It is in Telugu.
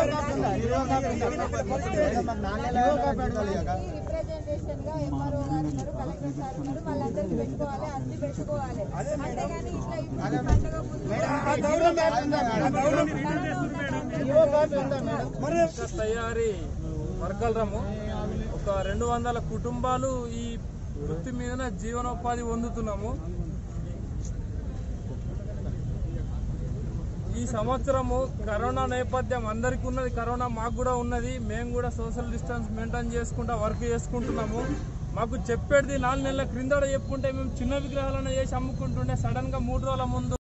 రిప్రజెంటేషన్ గా ఎంఆర్ఓ గారు ఉన్నారు కలెక్టర్ సార్ ఉన్నారు వాళ్ళందరికీ పెట్టుకోవాలి అన్ని పెట్టుకోవాలి అంతేగాని ఇట్లా ఇప్పుడు పండుగ ముందు తయారీ వర్గలరము ఒక రెండు వందల కుటుంబాలు ఈ వృత్తి మీద జీవనోపాధి పొందుతున్నాము ఈ సంవత్సరము కరోనా నేపథ్యం అందరికీ ఉన్నది కరోనా మాకు కూడా ఉన్నది మేము కూడా సోషల్ డిస్టెన్స్ మెయింటైన్ చేసుకుంటా వర్క్ చేసుకుంటున్నాము మాకు చెప్పేది నాలుగు నెలల క్రిందట చెప్పుకుంటే మేము చిన్న విగ్రహాలను చేసి అమ్ముకుంటుండే సడన్ గా మూడు రోజుల ముందు